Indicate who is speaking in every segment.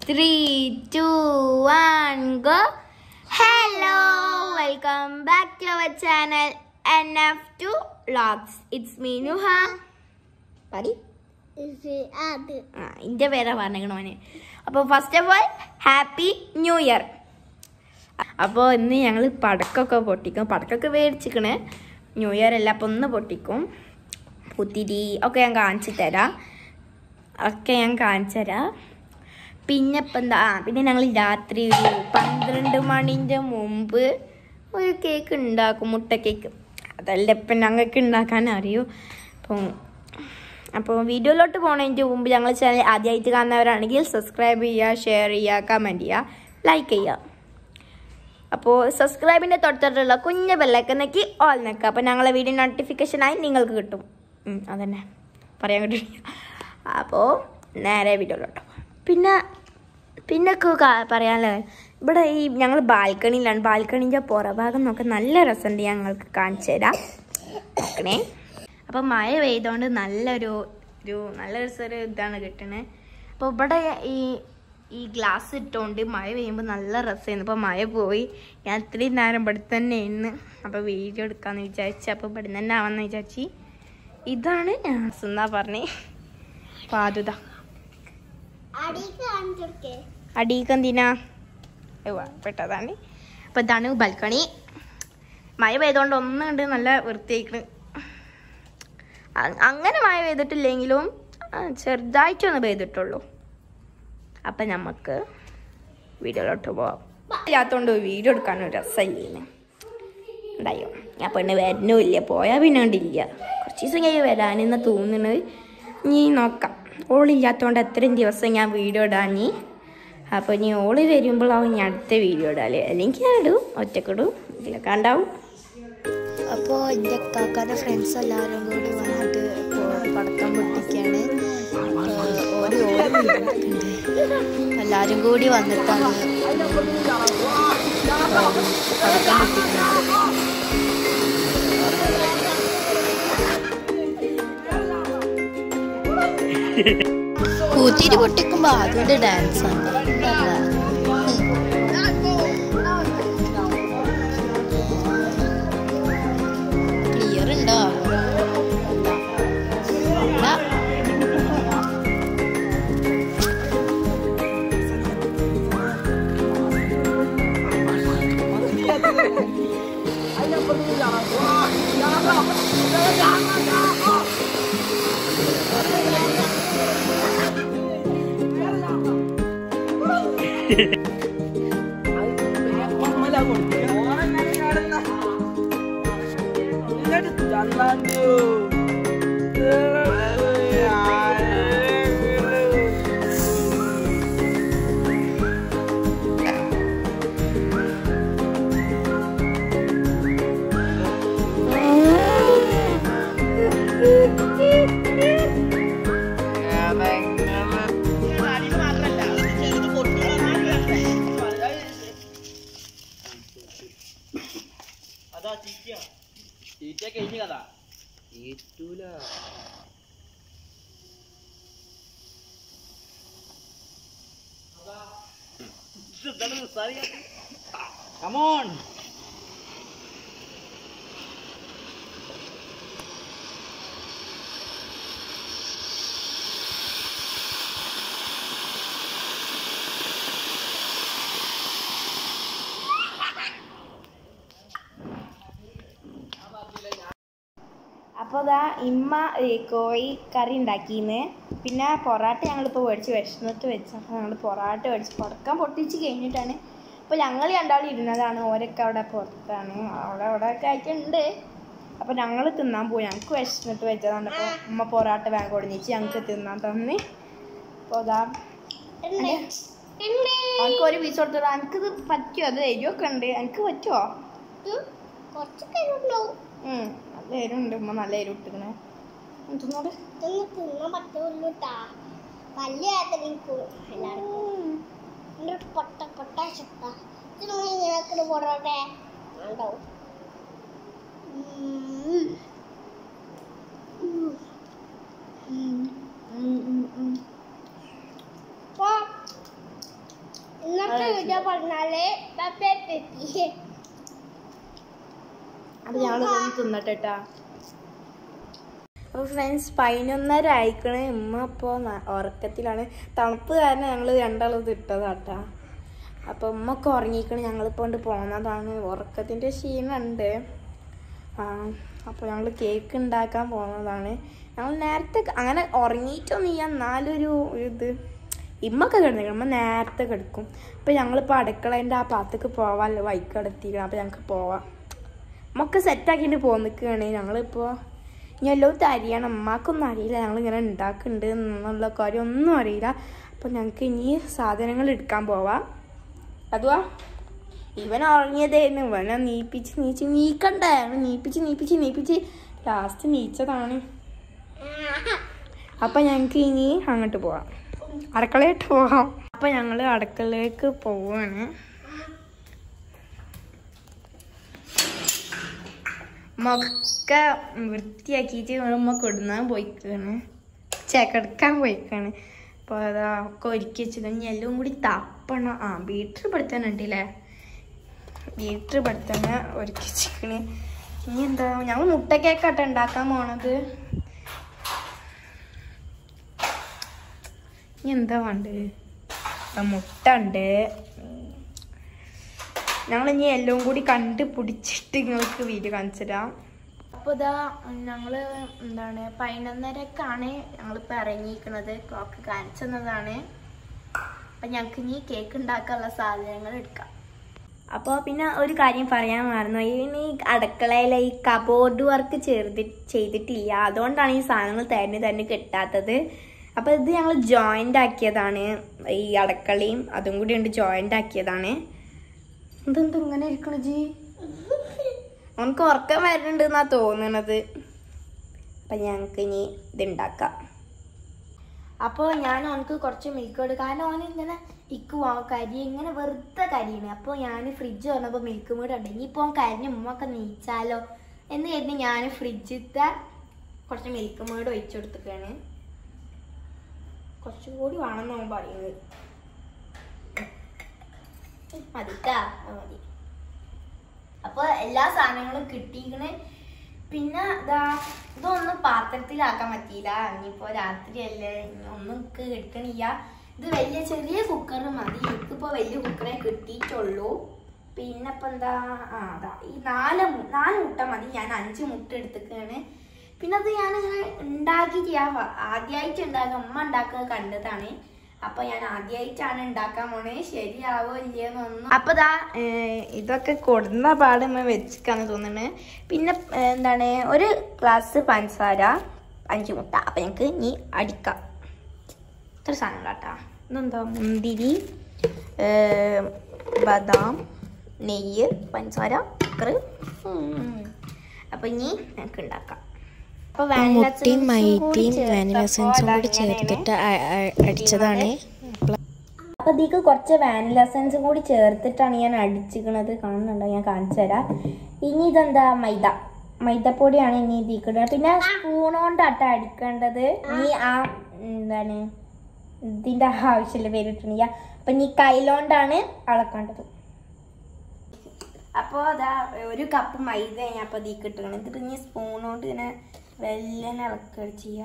Speaker 1: Three two one go hello welcome back to our channel N F two vlogs it's me Nuha പടി
Speaker 2: അത്
Speaker 1: ആ ഇന്റെ പേരാ പറഞ്ഞേക്കണോന് അപ്പോൾ first of all happy new year അപ്പോൾ ഇന്ന് ഞങ്ങൾ പടക്കമൊക്കെ പൊട്ടിക്കും പടക്കമൊക്കെ മേടിച്ചിക്കണേ ന്യൂ ഇയർ എല്ലാം അപ്പോൾ ഒന്ന് പൊട്ടിക്കും പുത്തിരി ഒക്കെ ഞാൻ കാണിച്ചു തരാം ഒക്കെ ഞാൻ കാണിച്ചു തരാം പിന്നെ ഇപ്പം എന്താ ആ പിന്നെ ഞങ്ങൾ രാത്രി ഒരു പന്ത്രണ്ട് മണിൻ്റെ മുമ്പ് ഒരു കേക്ക് ഉണ്ടാക്കും മുട്ട കേക്ക് അതല്ല ഇപ്പം ഞങ്ങൾക്ക് ഉണ്ടാക്കാൻ അറിയൂ അപ്പം അപ്പോൾ വീഡിയോയിലോട്ട് പോകുന്നതിൻ്റെ മുമ്പ് ഞങ്ങൾ ചാനൽ ആദ്യമായിട്ട് കാണുന്നവരാണെങ്കിൽ സബ്സ്ക്രൈബ് ചെയ്യുക ഷെയർ ചെയ്യുക കമൻറ്റ് ചെയ്യുക ലൈക്ക് ചെയ്യുക അപ്പോൾ സബ്സ്ക്രൈബിൻ്റെ തൊട്ടടുത്തുള്ള കുഞ്ഞ ബെല്ലൊക്കെ നോക്കി ഓൾ നിൽക്കുക അപ്പോൾ ഞങ്ങളെ വീഡിയോ നോട്ടിഫിക്കേഷനായി നിങ്ങൾക്ക് കിട്ടും ഉം, അതന്നെ പറയാൻ കിട്ടില്ല അപ്പോൾ നേരെ വീഡിയോയിലോട്ട് പിന്നെ പിന്നെ ഒക്കെ കാ- പറയാനുള്ളത് ഇവിടെ ഈ ഞങ്ങൾ ബാൽക്കണിയിലാണ് ബാൽക്കണീൻ്റെ പുറഭാഗം നോക്കാൻ നല്ല രസമുണ്ട് ഞങ്ങൾക്ക് കാണിച്ചു തരാം നോക്കണേ അപ്പോൾ മഴ പെയ്തുകൊണ്ട് നല്ലൊരു ഒരു നല്ല രസമൊരു ഇതാണ് കിട്ടണത് അപ്പോൾ ഇവിടെ ഈ ഈ ഗ്ലാസ് ഇട്ടുകൊണ്ട് മഴ പെയ്യുമ്പോൾ നല്ല രസമായിരുന്നു അപ്പോൾ മഴ പോയി ഞാൻ ഇത്രയും നേരം ഇവിടെ തന്നെ ഇന്ന് അപ്പോൾ വീഡിയോ എടുക്കാമെന്ന് വിചാരിച്ചു അപ്പോൾ ഇവിടെ തന്നെ ആവാമെന്ന് വിചാരിച്ചു ഇതാണ് ഞാൻ എന്നാ പറഞ്ഞേ പാതുത
Speaker 2: അടിക്ക് കാണിച്ചെടുക്കേ
Speaker 1: അടിയിക്ക് എന്തിനാ ഏവ്വ, പെട്ടതാണ് അപ്പോൾ ഇതാണ് ബൽക്കണി മഴ പെയ്തുകൊണ്ട് ഒന്നും കണ്ട് നല്ല വൃത്തിയായിക്കണ് അ- അങ്ങനെ മഴ പെയ്തിട്ടില്ലെങ്കിലും ആ, ചെറുതായിട്ടൊന്ന് പെയ്തിട്ടുള്ളൂ അപ്പം നമുക്ക് വീഡിയോയിലോട്ട് പോവാം ഇല്ലാത്തതുകൊണ്ട് വീഡിയോ എടുക്കാനൊരു രസമില്ലേന്ന് ഉണ്ടായോ ഞാൻ പെണ്ണ് വരുന്നുമില്ല പോയാൽ പിന്നെ കണ്ടില്ല കുറച്ച് ദിവസം കഴിഞ്ഞ് വരാനെന്ന് തോന്നുന്നത് നീ നോക്കാം ഓളില്ലാത്തതുകൊണ്ട് എത്രയും ദിവസം ഞാൻ വീഡിയോ ഇടാഞ്ഞി അപ്പോൾ ഇനി ഓള് വരുമ്പോഴാവും ഞാൻ അടുത്ത വീഡിയോ ഇടാല് അല്ലെങ്കിൽ ഞാൻ ഇടും ഒറ്റക്കിടും ഇതിലൊക്കെ ഉണ്ടാവും
Speaker 3: അപ്പോൾ എൻ്റെ കാക്കാൻ്റെ ഫ്രണ്ട്സ് എല്ലാവരും കൂടി വന്നിട്ട് ഇപ്പോൾ പടക്കം പൊട്ടിക്കുകയാണ് ഏഹ് ഓടി ഓടി നിൽക്കുന്നുണ്ട് എല്ലാവരും കൂടി വന്നിട്ടാണ് ഏഹ് പടക്കം പൊട്ടിക്കുന്നത് കൂത്തിരി പൊട്ടിക്കുമ്പോൾ ആദ്യത്തെ ഡാൻസ് ആണ് ക്ലിയർ ഉണ്ടോ ഇല്ല.
Speaker 4: Come on.
Speaker 1: അപ്പോൾ അതാ ഇമ്മ ഈ കോഴി കറി ഉണ്ടാക്കിന്ന് പിന്നെ പൊറാട്ട ഞങ്ങളിപ്പോൾ മേടിച്ച് വിശന്നിട്ട് വെച്ച് അപ്പോൾ ഞങ്ങൾ പൊറാട്ട മേടിച്ച് പുറക്കാൻ പൊട്ടിച്ച് കഴിഞ്ഞിട്ടാണ് അപ്പോൾ ഞങ്ങൾ രണ്ടാളും ഇരുന്നതാണ് ഓരൊക്കെ അവിടെ പുറത്താണ് അവിടെ അവിടെ ഒക്കെ ആയിട്ടുണ്ട് അപ്പോൾ ഞങ്ങൾ തിന്നാൻ പോയി ഞങ്ങൾക്ക് വിശന്നിട്ട് വെച്ചതാണ് അപ്പോൾ ഉമ്മ പൊറാട്ട വേഗം കൊടുന്നിച്ച് ഞങ്ങൾക്ക് തിന്നാൻ തന്ന് അപ്പോൾ അതാ എനിക്ക് ഒരു പീസ് കൊടുത്തത് എനിക്കിത് പറ്റുമോ അത് എരിവൊക്കെ ഉണ്ട് എനിക്ക് പറ്റുമോ
Speaker 2: കുറച്ച് കഴിവുണ്ടാവും
Speaker 1: ഉം, നല്ല എരിവുണ്ട് ഉമ്മ നല്ല എരിവ് ഇട്ടിക്കണേ തിന്നോട്
Speaker 2: ഇതൊന്നും തിന്നാൻ പറ്റുള്ളൂ ട്ടാ വലിയ വേദനയ്ക്കും എല്ലാവർക്കും എൻ്റെ ഒരു പൊട്ട പൊട്ട ശക്ത ഇതിനൊന്നും ഇങ്ങനെ പോടട്ടെ ഉണ്ടാവും ഉം. ഉം. ഉം. ഉം, ഉം, ഉം. അടുത്ത വീഡിയോ പറഞ്ഞാല് ബൈ ബൈ
Speaker 1: അപ്പൊ ഞങ്ങൾ തിന്നട്ടെ കേട്ടാ അപ്പോൾ ഫ്രണ്ട്സ് പതിനൊന്നര ആയിക്കണേ ഉമ്മ ഇപ്പോൾ ഉറക്കത്തിലാണ് തണുപ്പ് കാരണം ഞങ്ങൾ രണ്ടാളും ഇട്ടതാട്ടാ അപ്പോൾ ഉമ്മക്ക് ഉറങ്ങിക്കണ് ഞങ്ങളിപ്പോൾ കൊണ്ട് പോകുന്നതാണ് ഉറക്കത്തിൻ്റെ ക്ഷീണമുണ്ട് ആ അപ്പോൾ ഞങ്ങൾ കേക്ക് ഉണ്ടാക്കാൻ പോകുന്നതാണ് ഞങ്ങൾ നേരത്തെ അങ്ങനെ ഉറങ്ങിയിട്ടൊന്നും ചെയ്യാൻ എന്നാലൊരു ഒരു ഇത് ഇമ്മൊക്കെ കിടന്നിക്കണം ഇമ്മ നേരത്തെ കിടക്കും അപ്പോൾ ഞങ്ങളിപ്പോൾ അടുക്കളേൻ്റെ ആ ഭാഗത്തേക്ക് പോവാൻ വൈക്കടത്തിക്കണം അപ്പോൾ ഞങ്ങൾക്ക് പോവാം മൊക്കെ സെറ്റാക്കിയിട്ട് പോന്നിക്കുകയാണ് ഞങ്ങളിപ്പോൾ ഇനി എല്ലാം തരിയണം അമ്മക്കൊന്നും അറിയില്ല ഞങ്ങളിങ്ങനെ ഉണ്ടാക്കുന്നുണ്ട് എന്നുള്ള കാര്യം ഒന്നും അറിയില്ല അപ്പോൾ ഞങ്ങൾക്ക് ഇനി സാധനങ്ങൾ എടുക്കാൻ പോവാം അതുവാ ഇവൻ ഉറങ്ങിയതായിരുന്നു ഇവനെ നീപ്പിച്ച് നീച്ച് നീക്കണ്ടേ ഞങ്ങൾ നീപ്പിച്ച് നീപ്പിച്ച് നീപ്പിച്ച് ലാസ്റ്റ് നീച്ചതാണ് അപ്പം ഞങ്ങൾക്ക് ഇനി അങ്ങോട്ട് പോവാം അടുക്കളയിട്ട് പോവാം അപ്പം ഞങ്ങൾ അടുക്കളയിലേക്ക് പോവാണ് മൊക്കെ വൃത്തിയാക്കിയിട്ട് ഉമ്മ കൊടുന്നാൻ പോയിക്കാണ് ചേക്കെടുക്കാൻ പോയിക്കാണ് അപ്പോൾ അതാ ഒക്കെ ഒരുക്കി വെച്ചത് ഇനി എല്ലാം കൂടി തപ്പണം ആ ബീറ്റർ പെടുത്താനുണ്ടല്ലേ ബീറ്റർ പെടുത്തണ ഒരുക്കി വെച്ചിക്കണ് ഇനി എന്താ ഞങ്ങൾ മുട്ട കേക്കാട്ടെ ഉണ്ടാക്കാൻ പോണത് ഇനി എന്താ വേണ്ടത് ആ മുട്ട ഉണ്ട് ഞങ്ങൾ ഇനി എല്ലാം കൂടി കണ്ട് പിടിച്ചിട്ട് നിങ്ങൾക്ക് വീഡിയോ കാണിച്ചു തരാം അപ്പോൾ ഇതാ ഞങ്ങൾ എന്താണ് പതിനൊന്നരക്കാണ് ഞങ്ങളിപ്പോൾ ഇറങ്ങിയിരിക്കുന്നത് ക്ലോക്ക് കാണിച്ചു തന്നതാണ് അപ്പം ഞങ്ങൾക്ക് ഇനി കേക്ക് ഉണ്ടാക്കാനുള്ള സാധനങ്ങൾ എടുക്കാം അപ്പോൾ പിന്നെ ഒരു കാര്യം പറയാൻ മറന്നു ഇനി അടുക്കളയിലെ ഈ കബോർഡ് വർക്ക് ചെയ്തി ചെയ്തിട്ടില്ല അതുകൊണ്ടാണ് ഈ സാധനങ്ങൾ തന്നെ തന്നെ കിട്ടാത്തത് അപ്പോൾ ഇത് ഞങ്ങൾ ജോയിൻ്റ് ആക്കിയതാണ് ഈ അടുക്കളയും അതും കൂടി ഉണ്ട് ജോയിൻ്റ് ആക്കിയതാണ് ഇതെന്താ ഇങ്ങനെ ഇരിക്കണ ജി അവനക്ക് ഉറക്കം വരുന്നുണ്ട് എന്നാ തോന്നണത് അപ്പം ഞങ്ങൾക്ക് ഇനി ഇതുണ്ടാക്കാം അപ്പോൾ ഞാൻ അവനക്ക് കുറച്ച് മിൽക്ക് കൊടുക്കും കാരണം അവൻ ഇങ്ങനെ ഇക്കുവാ കരി ഇങ്ങനെ വെറുതെ കരിയാണ് അപ്പോൾ ഞാൻ ഫ്രിഡ്ജ് തുറന്നപ്പോൾ മിൽക്ക് മേഡ് ഉണ്ട് ഇനിയിപ്പോൾ അവൻ കരിഞ്ഞ് ഉമ്മൊക്കെ നീച്ചാലോ എന്ന് കരുതി ഞാൻ ഫ്രിഡ്ജിലത്തെ കുറച്ച് മിൽക്ക് മേഡ് ഒഴിച്ചു കൊടുത്തിട്ടാണ് കുറച്ചും കൂടി വേണമെന്ന് അവൻ പറയുന്നത് മതിട്ടാ അത് മതി അപ്പൊ എല്ലാ സാധനങ്ങളും കിട്ടിയിരിക്കണ് പിന്നെ ഇതാ ഇതൊന്നും പാത്രത്തിലാക്കാൻ പറ്റിയില്ല ഇനിയിപ്പോ രാത്രിയല്ലേ ഇനി ഒന്നും എനിക്ക് കിട്ടണില്ല ഇത് വലിയ ചെറിയ കുക്കർ മതി എനിക്കിപ്പോ വലിയ കുക്കറെ കിട്ടിയിട്ടുള്ളൂ പിന്നെ ഇപ്പൊ എന്താ ആ അതാ ഈ നാല് മു- നാല് മുട്ട മതി ഞാൻ അഞ്ച് മുട്ട എടുത്തിക്കാണ് പിന്നെ അത് ഞാൻ ഉണ്ടാക്കിയിട്ട് ഞാൻ ആദ്യമായിട്ട് ഉണ്ടാക്കുക അമ്മ ഉണ്ടാക്കുക കണ്ടതാണ് അപ്പൊ ഞാൻ ആദ്യമായിട്ടാണ് ഉണ്ടാക്കാൻ പോണേ ശരിയാവോ ഇല്ലയെന്നൊന്നും അപ്പൊ ദാ ഏർ, ഇതൊക്കെ കൊടുന്ന പാടുമ്മ വെച്ചിക്കാന്ന് തോന്നുന്നത് പിന്നെ ഏർ, എന്താണ് ഒരു ഗ്ലാസ് പഞ്ചസാര അഞ്ച് മുട്ട അപ്പൊ ഞങ്ങൾക്ക് ഇനി അടിക്കാം ഇത്ര സാധനം കേട്ടാ ഇതെന്താ മുന്തിരി ഏർ, ബദാം നെയ്യ് പഞ്ചസാര ചക്കർ അപ്പൊ ഇനി ഞങ്ങൾക്ക് ഉണ്ടാക്കാം അപ്പൊ vanilla
Speaker 3: മുട്ടയും
Speaker 1: essence കൂടി
Speaker 3: മൈദയും വാനില
Speaker 1: ചേർത്തപ്പോ
Speaker 3: എസൻസും കൂടി
Speaker 1: അതങ്ങനെയാണ്
Speaker 3: ചേർത്തിട്ട് അ- അ- അടിച്ചതാണ്
Speaker 1: അപ്പൊ ഇതിക്ക് കുറച്ച് വാനില എസൻസും കൂടി ചേർത്തിട്ടാണ് ഞാൻ അടിച്ചിക്കണത് കാണുന്നുണ്ടോ ഞാൻ കാണിച്ചു തരാം ഇനി ഇതെന്താ മൈദ മൈദപ്പൊടിയാണ് ഇനി ഇതിക്കിടുന്നത് പിന്നെ സ്പൂൺ കൊണ്ടാട്ട അടിക്കേണ്ടത് ഇനി ആ എന്താണ് ഇതിന്റെ ആവശ്യമില്ല പേരിട്ടില്ല അപ്പൊ ഇനി കയ്യിലോണ്ടാണ് അളക്കേണ്ടത് അപ്പോൾ അതാ ഒരു കപ്പ് മൈദ ഞാൻ അപ്പോൾ ഇതിക്ക് ഇട്ടിക്കണം ഇതിട്ട് ഇനി സ്പൂൺ കൊണ്ട് ഇങ്ങനെ വെല്ലനെ ഇളക്കുക ചെയ്യുക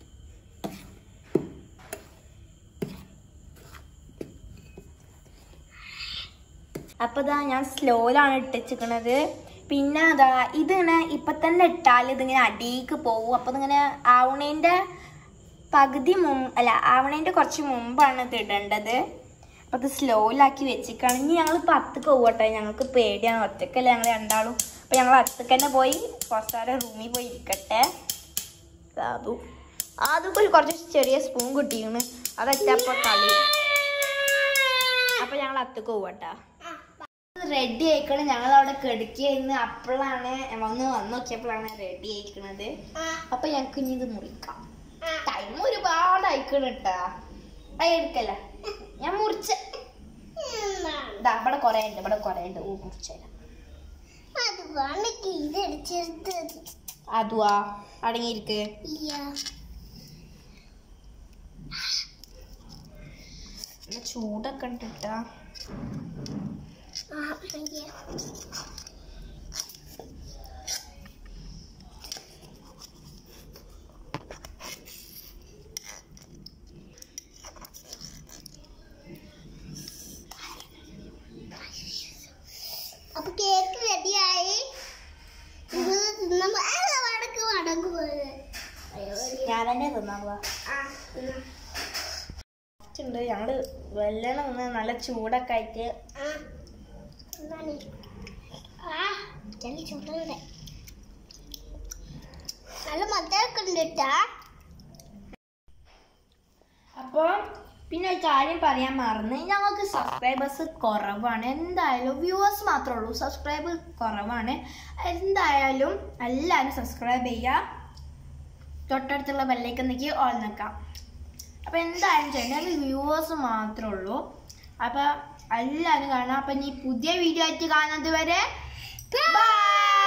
Speaker 1: അപ്പൊ ഇതാ ഞാൻ സ്ലോയിലാണ് ഇട്ടിച്ചിക്കണത് പിന്നെ അതാ ഇതിങ്ങനെ ഇപ്പൊ തന്നെ ഇട്ടാൽ ഇതിങ്ങനെ അടിയിക്ക് പോകും അപ്പൊ ഇതിങ്ങനെ ആവണേന്റെ പകുതി മുമ്പ് അല്ല ആവണേന്റെ കുറച്ച് മുമ്പാണ് ഇത് ഇടേണ്ടത് അപ്പൊ ഇത് സ്ലോയിലാക്കി വെച്ചിക്കാണ് ഇനി ഞങ്ങൾ പത്തുക്ക് പോകട്ടെ ഞങ്ങൾക്ക് പേടിയാണ് ഒറ്റക്കല്ലേ ഞങ്ങൾ രണ്ടാളും അപ്പൊ ഞങ്ങൾ അത്തക്ക് തന്നെ പോയി കുറച്ച് നേരം റൂമിൽ പോയി ഇരിക്കട്ടെ അതു അതൊക്കെ ഒരു കുറച്ച് ചെറിയ സ്പൂൺ കിട്ടിയാണ് അതറ്റപ്പോ കളി അപ്പൊ ഞങ്ങൾ അത്തക്ക് പോവട്ടാ റെഡി ആയിക്കണ് ഞങ്ങൾ അവിടെ കിടക്കിയായിരുന്നു അപ്പോഴാണ് വന്ന് വന്ന് നോക്കിയപ്പോഴാണ് റെഡി ആയിക്കണത് അപ്പൊ ഞങ്ങൾക്ക് ഇനി ഇത് മുറിക്കാം ടൈം ഒരുപാട് ആയിക്കണ കേട്ടാ അത് എടുക്കല്ല ഞാൻ മുറിച്ച ഇതാ ഇവിടെ കൊറേ ഉണ്ട് ഇവിടെ കൊറേ ഉണ്ട് ഓ മുറിച്ചേരാം
Speaker 2: അത് വേണമെങ്കിൽ ഇതടിച്ചെടുത്ത്
Speaker 1: അതുവാ അടങ്ങിയിരിക്ക് നല്ല ചൂടൊക്കെ ഉണ്ട് കേട്ടോ
Speaker 2: ആ എനിക്ക് അപ്പൊ കേക്ക് റെഡിയായി ഇത് തിന്നുമ്പോ ആ, വടക്ക് വടക്ക് പോലെ
Speaker 1: ഞാൻ തന്നെ തിന്നാ പോവാ
Speaker 2: ആ തിന്നാ.
Speaker 1: ഉണ്ട് ഞങ്ങള് വെല്ലണം നിന്ന് നല്ല ചൂടൊക്കെ ആയിട്ട്
Speaker 2: ആ തിന്നാനി. ആ ചെല്ലി ചൂടുണ്ട് നല്ല മധുരമൊക്കെ ഉണ്ട് കേട്ടാ
Speaker 1: അപ്പോൾ പിന്നെ ഒരു കാര്യം പറയാൻ മറന്ന് ഞങ്ങൾക്ക് സബ്സ്ക്രൈബേഴ്സ് കുറവാണ് എന്തായാലും വ്യൂവേഴ്സ് മാത്രമേ ഉള്ളൂ സബ്സ്ക്രൈബ് കുറവാണ് എന്തായാലും എല്ലാവരും സബ്സ്ക്രൈബ് ചെയ്യുക തൊട്ടടുത്തുള്ള ബെല്ലേക്ക് നിൽക്കി ഓൾ നിൽക്കാം അപ്പോൾ എന്തായാലും ചെയ്യണം വ്യൂവേഴ്സ് മാത്രമേ ഉള്ളൂ അപ്പോൾ എല്ലാവരും കാണാം അപ്പം ഇനി പുതിയ വീഡിയോ ആയിട്ട് കാണുന്നത് വരെ ബൈ